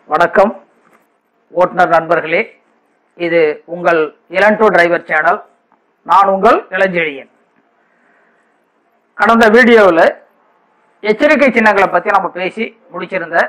வணக்கம் ஓட்டுநர் நண்பர்களே இது உங்கள் இளன் டு டிரைவர் சேனல் நான் உங்கள் இளஞ்செழியன் கடந்த வீடியோவில் எச்சரிக்கை சின்னங்களை பற்றி நம்ம பேசி முடிச்சிருந்த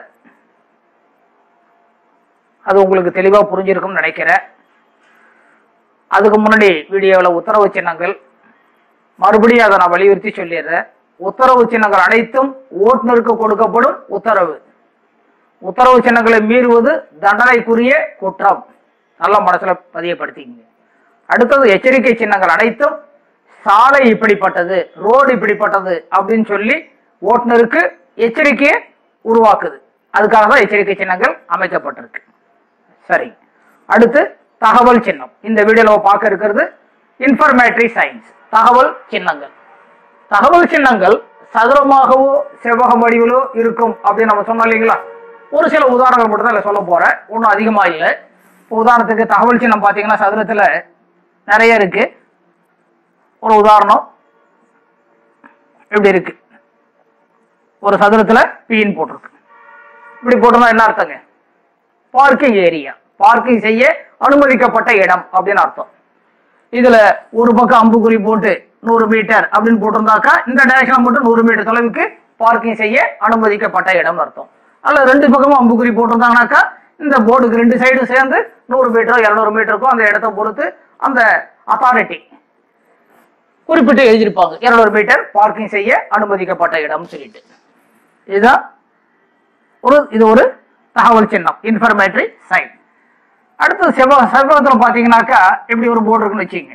அது உங்களுக்கு தெளிவாக புரிஞ்சிருக்கும்னு நினைக்கிறேன் அதுக்கு முன்னாடி வீடியோவில் உத்தரவு சின்னங்கள் மறுபடியும் அதை நான் வலியுறுத்தி சொல்லிடுறேன் உத்தரவு சின்னங்கள் அனைத்தும் ஓட்டுநருக்கு கொடுக்கப்படும் உத்தரவு உத்தரவு சின்னங்களை மீறுவது தண்டனைக்குரிய குற்றம் நல்ல மனசுல பதியப்படுத்திக்கங்க அடுத்தது எச்சரிக்கை சின்னங்கள் அனைத்தும் சாலை இப்படிப்பட்டது ரோடு இப்படிப்பட்டது அப்படின்னு சொல்லி ஓட்டுநருக்கு எச்சரிக்கையை உருவாக்குது அதுக்காக தான் எச்சரிக்கை சின்னங்கள் அமைக்கப்பட்டிருக்கு சரி அடுத்து தகவல் சின்னம் இந்த வீடியோல பார்க்க இருக்கிறது இன்ஃபர்மேட்டரி சயின்ஸ் தகவல் சின்னங்கள் தகவல் சின்னங்கள் சதுரமாகவோ செவ்வக வடிவிலோ இருக்கும் அப்படின்னு நம்ம சொன்னோம் இல்லைங்களா ஒரு சில உதாரணங்கள் மட்டும் தான் இதுல சொல்ல போறேன் ஒன்றும் அதிகமா இல்லை இப்போ உதாரணத்துக்கு தகவல் சின்னம் பார்த்தீங்கன்னா சதுரத்துல நிறைய இருக்கு ஒரு உதாரணம் இப்படி இருக்கு ஒரு சதுரத்துல பீன் போட்டிருக்கு இப்படி போட்டிருந்தா என்ன அர்த்தங்க பார்க்கிங் ஏரியா பார்க்கிங் செய்ய அனுமதிக்கப்பட்ட இடம் அப்படின்னு அர்த்தம் இதுல ஒரு பக்கம் அம்புக்குறி போட்டு நூறு மீட்டர் அப்படின்னு போட்டிருந்தாக்கா இந்த டைரக்ஷன் மட்டும் நூறு மீட்டர் தொலைவுக்கு பார்க்கிங் செய்ய அனுமதிக்கப்பட்ட இடம் அர்த்தம் அல்ல ரெண்டு பக்கமும் அம்புக்குறி போட்டிருந்தாங்கனாக்கா இந்த போர்டுக்கு ரெண்டு சைடும் சேர்ந்து நூறு மீட்டரோ இரநூறு மீட்டருக்கும் அந்த இடத்த பொறுத்து அந்த அத்தாரிட்டி குறிப்பிட்டு எழுதியிருப்பாங்க இருநூறு மீட்டர் பார்க்கிங் செய்ய அனுமதிக்கப்பட்ட இடம் சொல்லிட்டு இதுதான் ஒரு இது ஒரு தகவல் சின்னம் இன்ஃபர்மேட்டரி சைன் அடுத்து செவ்வக செவ்வகத்தில் பார்த்தீங்கன்னாக்கா இப்படி ஒரு போர்டு இருக்குன்னு வச்சுக்கோங்க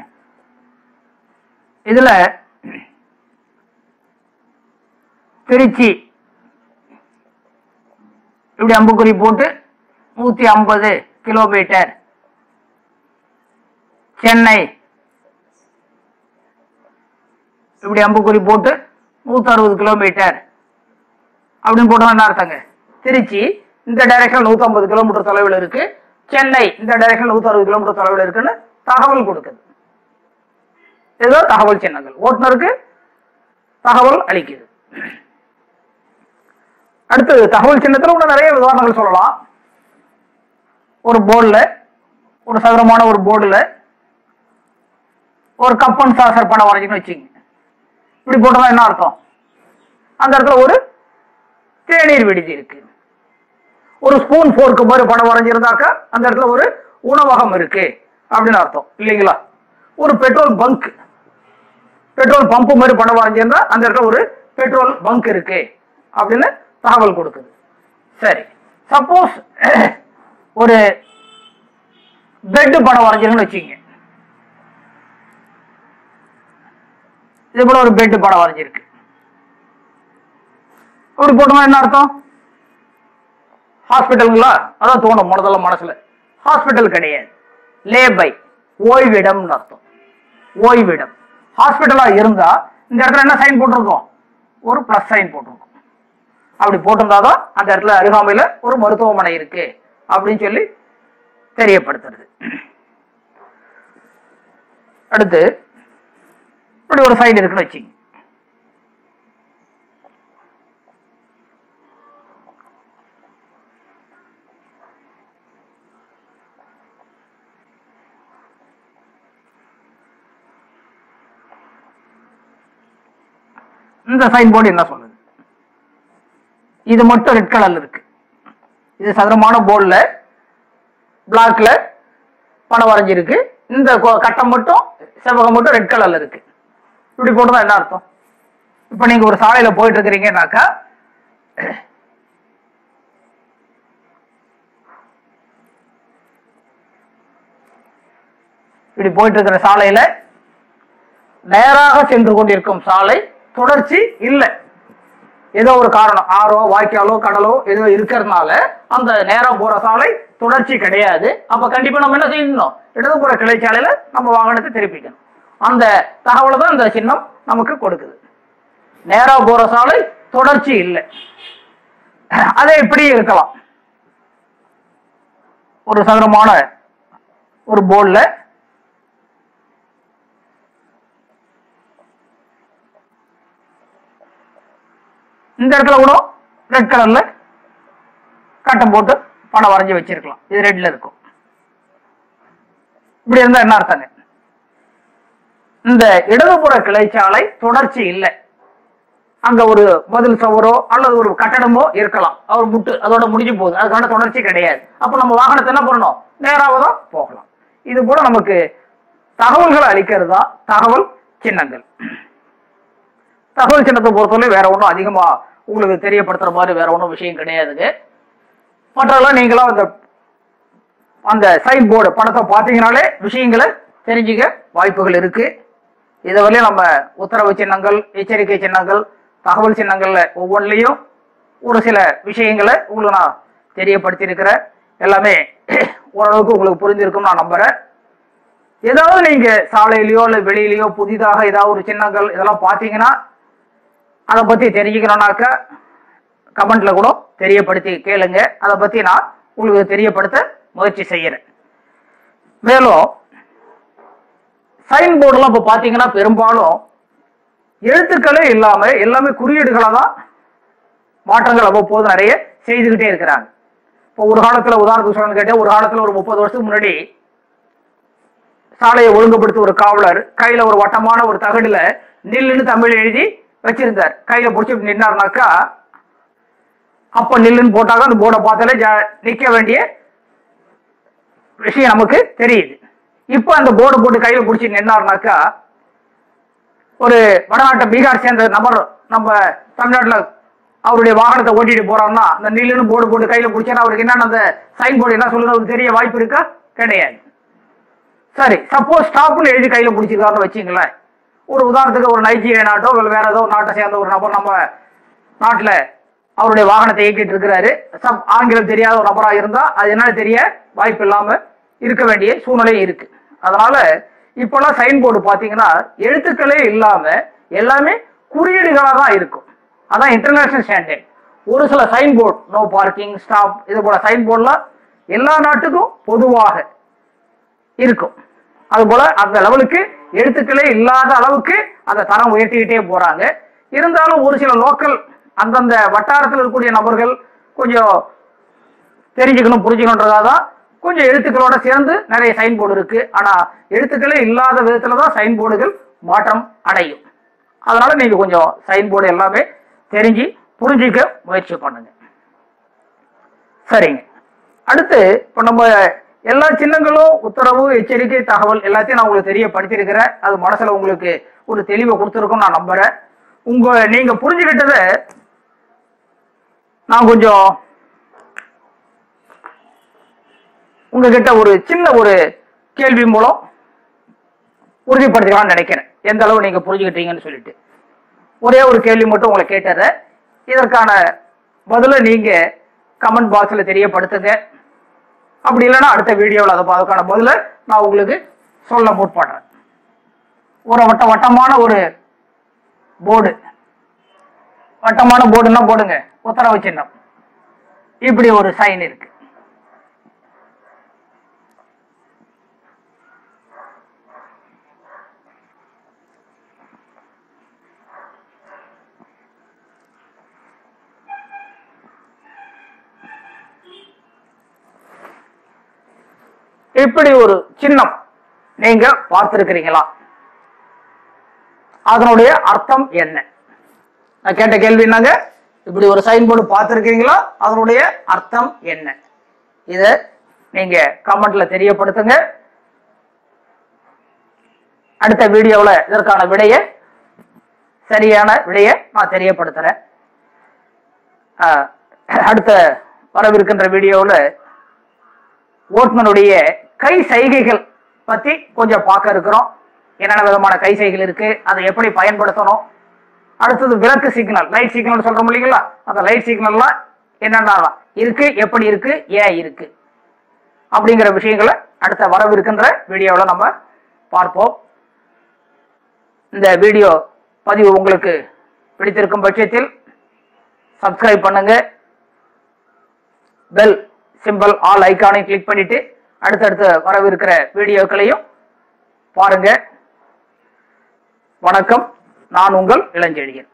இதுல திருச்சி இப்படி அம்புக்குறி போட்டு நூத்தி ஐம்பது கிலோமீட்டர் சென்னை இப்படி அம்புக்குறி போட்டு நூத்தி அறுபது கிலோமீட்டர் அப்படின்னு போட்டோம்னா என்ன அர்த்தங்க திருச்சி இந்த டைரக்ஷன் நூத்தி ஐம்பது கிலோமீட்டர் தொலைவில் இருக்கு சென்னை இந்த டைரக்ஷன் நூத்தி அறுபது கிலோமீட்டர் தொலைவில் இருக்குன்னு தகவல் கொடுக்குது இதுதான் தகவல் சின்னங்கள் ஓட்டுநருக்கு தகவல் அளிக்குது அடுத்து தகவல் சின்னத்துல கூட நிறைய உதாரணங்கள் சொல்லலாம் ஒரு போர்டில் ஒரு சதுரமான ஒரு போர்டில் ஒரு கப்பன் சாசர் படம் வரைஞ்சுன்னு வச்சுங்க இப்படி போட்டதா என்ன அர்த்தம் அந்த இடத்துல ஒரு தேநீர் விடுதி இருக்கு ஒரு ஸ்பூன் ஃபோர்க்கு மாதிரி படம் வரைஞ்சிருந்தாக்கா அந்த இடத்துல ஒரு உணவகம் இருக்கு அப்படின்னு அர்த்தம் இல்லைங்களா ஒரு பெட்ரோல் பங்க் பெட்ரோல் பம்ப் மாதிரி படம் வரைஞ்சிருந்தா அந்த இடத்துல ஒரு பெட்ரோல் பங்க் இருக்கு அப்படின்னு தகவல் கொடுக்குது சரி சப்போஸ் ஒரு பெட் படம் வரைஞ்சிருக்குன்னு வச்சுங்க இது போல ஒரு பெட் படம் வரைஞ்சிருக்கு அப்படி போட்டோம்னா என்ன அர்த்தம் ஹாஸ்பிட்டலுங்களா அதான் தோணும் முதல்ல மனசுல ஹாஸ்பிட்டல் கிடையாது லேபை ஓய்விடம்னு அர்த்தம் ஓய்விடம் ஹாஸ்பிட்டலா இருந்தா இந்த இடத்துல என்ன சைன் போட்டிருக்கோம் ஒரு பிளஸ் சைன் போட்டிருக்கோம் அப்படி போட்டிருந்தாதான் அந்த இடத்துல அருகாமையில ஒரு மருத்துவமனை இருக்கு அப்படின்னு சொல்லி தெரியப்படுத்துறது அடுத்து இப்படி ஒரு சைன் இருக்குன்னு வச்சுங்க இந்த சைன் போர்டு என்ன சொல்லுது இது மட்டும் ரெட் கலர்ல இருக்கு இது சதுரமான போர்டில் பிளாக்ல படம் வரைஞ்சிருக்கு இந்த கொ- கட்டம் மட்டும் செவ்வகம் மட்டும் ரெட் கலர்ல இருக்கு இப்படி போட்டுதான் என்ன அர்த்தம் இப்போ நீங்க ஒரு சாலையில போயிட்டு இருக்கிறீங்கன்னாக்கா இப்படி போயிட்டு இருக்கிற சாலையில நேராக சென்று கொண்டிருக்கும் சாலை தொடர்ச்சி இல்லை ஏதோ ஒரு காரணம் ஆறோ வாய்க்காலோ கடலோ ஏதோ இருக்கிறதுனால அந்த நேரா போற சாலை தொடர்ச்சி கிடையாது அப்ப கண்டிப்பா நம்ம என்ன செய்யணும் இடதுபுற கிளைச்சாலையில நம்ம வாகனத்தை திருப்பிக்கணும் அந்த தகவலை தான் இந்த சின்னம் நமக்கு கொடுக்குது நேரா போற சாலை தொடர்ச்சி இல்லை அதே இப்படி இருக்கலாம் ஒரு சதுரமான ஒரு போர்டில் இந்த இடத்துல கூட ரெட் கலர்ல கட்டம் போட்டு படம் வரைஞ்சி வச்சிருக்கலாம் இது ரெட்ல இருக்கும் இப்படி இருந்தா என்ன அர்த்தங்க இந்த இடதுபுற கிளைச்சாலை தொடர்ச்சி இல்லை அங்க ஒரு பதில் சவரோ அல்லது ஒரு கட்டடமோ இருக்கலாம் அவர் முட்டு அதோட முடிஞ்சு போகுது அதுக்கான தொடர்ச்சி கிடையாது அப்ப நம்ம வாகனத்தை என்ன பண்ணணும் நேராக தான் போகலாம் இது போல நமக்கு தகவல்களை அளிக்கிறது தான் தகவல் சின்னங்கள் தகவல் சின்னத்தை பொறுத்தவரை வேற ஒன்றும் அதிகமா உங்களுக்கு தெரியப்படுத்துற மாதிரி வேற ஒன்றும் விஷயம் கிடையாதுங்க மற்றெல்லாம் நீங்களும் அந்த அந்த சைன் போர்டு படத்தை பார்த்தீங்கனாலே விஷயங்களை தெரிஞ்சுக்க வாய்ப்புகள் இருக்கு இதை வரையும் நம்ம உத்தரவு சின்னங்கள் எச்சரிக்கை சின்னங்கள் தகவல் சின்னங்கள்ல ஒவ்வொன்றிலையும் ஒரு சில விஷயங்களை உங்களுக்கு நான் தெரியப்படுத்தியிருக்கிறேன் எல்லாமே ஓரளவுக்கு உங்களுக்கு புரிஞ்சிருக்கும் நான் நம்புறேன் ஏதாவது நீங்க சாலையிலயோ இல்ல வெளியிலயோ புதிதாக ஏதாவது ஒரு சின்னங்கள் இதெல்லாம் பார்த்தீங்கன்னா அதை பத்தி தெரிஞ்சுக்கணும்னாக்க கமெண்ட்ல கூட தெரியப்படுத்தி கேளுங்க அதை பத்தி நான் உங்களுக்கு தெரியப்படுத்த முயற்சி செய்யறேன் மேலும் சைன் போர்டுலாம் இப்ப பாத்தீங்கன்னா பெரும்பாலும் எழுத்துக்களே இல்லாம எல்லாமே குறியீடுகளை தான் மாற்றங்கள் அவ்வப்போது நிறைய செய்துக்கிட்டே இருக்கிறாங்க இப்போ ஒரு காலத்துல உதாரணத்துக்கு சொல்லணும்னு கேட்டா ஒரு காலத்துல ஒரு முப்பது வருஷத்துக்கு முன்னாடி சாலையை ஒழுங்குபடுத்த ஒரு காவலர் கையில ஒரு வட்டமான ஒரு தகடுல நில்லுன்னு தமிழ் எழுதி வச்சிருந்தார் கையில பிடிச்சி நின்னாருனாக்கா அப்ப நில்லுன்னு போட்டாங்க அந்த போர்டை பார்த்தாலே ஜா- நிக்க வேண்டிய விஷயம் நமக்கு தெரியுது இப்ப அந்த போர்டு போட்டு கையில பிடிச்சி நின்னாருனாக்கா ஒரு வடநாட்டு பீகார் சேர்ந்த நபர் நம்ம தமிழ்நாட்டுல அவருடைய வாகனத்தை ஓட்டிட்டு போறாருன்னா அந்த நில்லுன்னு போர்டு போட்டு கையில பிடிச்சா அவருக்கு என்னன்னு அந்த சைன் போர்டு என்ன சொல்லுறது அவருக்கு தெரிய வாய்ப்பு இருக்கா கிடையாது சரி சப்போஸ் ஸ்டாப்னு எழுதி கையில பிடிச்சிருக்காருன்னு வச்சுங்களேன் ஒரு உதாரணத்துக்கு ஒரு நைஜீரியா நாட்டோ இல்லை வேற ஏதோ ஒரு நாட்டை சேர்ந்த ஒரு நபர் நம்ம நாட்டுல அவருடைய வாகனத்தை இயக்கிட்டு இருக்கிறாரு சப் ஆங்கிலம் தெரியாத ஒரு நபரா இருந்தா அது என்னன்னு தெரிய வாய்ப்பு இல்லாம இருக்க வேண்டிய சூழ்நிலை இருக்கு அதனால இப்பெல்லாம் சைன் போர்டு பாத்தீங்கன்னா எழுத்துக்களே இல்லாம எல்லாமே குறியீடுகளா தான் இருக்கும் அதான் இன்டர்நேஷனல் ஸ்டாண்டர்ட் ஒரு சில sign board no parking stop இது போல சைன் போர்டுலாம் எல்லா நாட்டுக்கும் பொதுவாக இருக்கும் அதுபோல அந்த லெவலுக்கு எழுத்துக்களே இல்லாத அளவுக்கு அந்த தரம் உயர்த்திக்கிட்டே போறாங்க இருந்தாலும் ஒரு சில லோக்கல் அந்தந்த வட்டாரத்தில் இருக்கக்கூடிய நபர்கள் கொஞ்சம் தெரிஞ்சுக்கணும் புரிஞ்சுக்கணுன்றதா தான் கொஞ்சம் எழுத்துக்களோட சேர்ந்து நிறைய சைன் போர்டு இருக்கு ஆனா எழுத்துக்களே இல்லாத விதத்துல தான் சைன் போர்டுகள் மாற்றம் அடையும் அதனால நீங்க கொஞ்சம் சைன் போர்டு எல்லாமே தெரிஞ்சு புரிஞ்சிக்க முயற்சி பண்ணுங்க சரிங்க அடுத்து இப்போ நம்ம எல்லா சின்னங்களும் உத்தரவு எச்சரிக்கை தகவல் எல்லாத்தையும் நான் உங்களுக்கு தெரியப்படுத்தியிருக்கிறேன் அது மனசுல உங்களுக்கு ஒரு தெளிவை கொடுத்துருக்கும் நான் நம்புறேன் உங்க நீங்க புரிஞ்சுக்கிட்டதை நான் கொஞ்சம் உங்ககிட்ட ஒரு சின்ன ஒரு கேள்வி மூலம் உறுதிப்படுத்திக்கலாம்னு நினைக்கிறேன் எந்த அளவு நீங்க புரிஞ்சுக்கிட்டீங்கன்னு சொல்லிட்டு ஒரே ஒரு கேள்வி மட்டும் உங்களை கேட்டுறேன் இதற்கான பதிலை நீங்க கமெண்ட் பாக்ஸ்ல தெரியப்படுத்துங்க அப்படி இல்லைன்னா அடுத்த வீடியோவில் அதை அதுக்கான பதிலை நான் உங்களுக்கு சொல்ல முற்படுறேன் ஒரு வட்ட வட்டமான ஒரு போர்டு வட்டமான போர்டுன்னா போடுங்க உத்தரவு சின்னம் இப்படி ஒரு சைன் இருக்கு இப்படி ஒரு சின்னம் நீங்க பார்த்திருக்கிறீங்களா அதனுடைய அர்த்தம் என்ன நான் கேட்ட கேள்வி என்னங்க இப்படி ஒரு சைன் போர்டு பார்த்திருக்கீங்களா அதனுடைய அர்த்தம் என்ன இத நீங்க கமெண்ட்ல தெரியப்படுத்துங்க அடுத்த வீடியோவுல இதற்கான விடையை சரியான விடையை நான் தெரியப்படுத்துறேன் ஆஹ், அடுத்த வரவிருக்கின்ற வீடியோவில் ஓட்டுநருடைய கை சைகைகள் பத்தி கொஞ்சம் பார்க்க இருக்கிறோம் என்னென்ன விதமான கை சைகள் இருக்கு அதை எப்படி பயன்படுத்தணும் அடுத்தது விளக்கு சிக்னல் லைட் சிக்னல் சொல்றோம் இல்லைங்களா அந்த லைட் சிக்னல்லாம் என்னென்ன இருக்கு எப்படி இருக்கு ஏன் இருக்கு அப்படிங்கிற விஷயங்களை அடுத்த வரவிருக்கின்ற வீடியோவில் நம்ம பார்ப்போம் இந்த வீடியோ பதிவு உங்களுக்கு பிடித்திருக்கும் பட்சத்தில் சப்ஸ்கிரைப் பண்ணுங்க பெல் சிம்பல் ஆல் ஐகானை கிளிக் பண்ணிட்டு அடுத்தடுத்து வரவிருக்கிற வீடியோக்களையும் பாருங்க வணக்கம் நான் உங்கள் இளஞ்செழியன்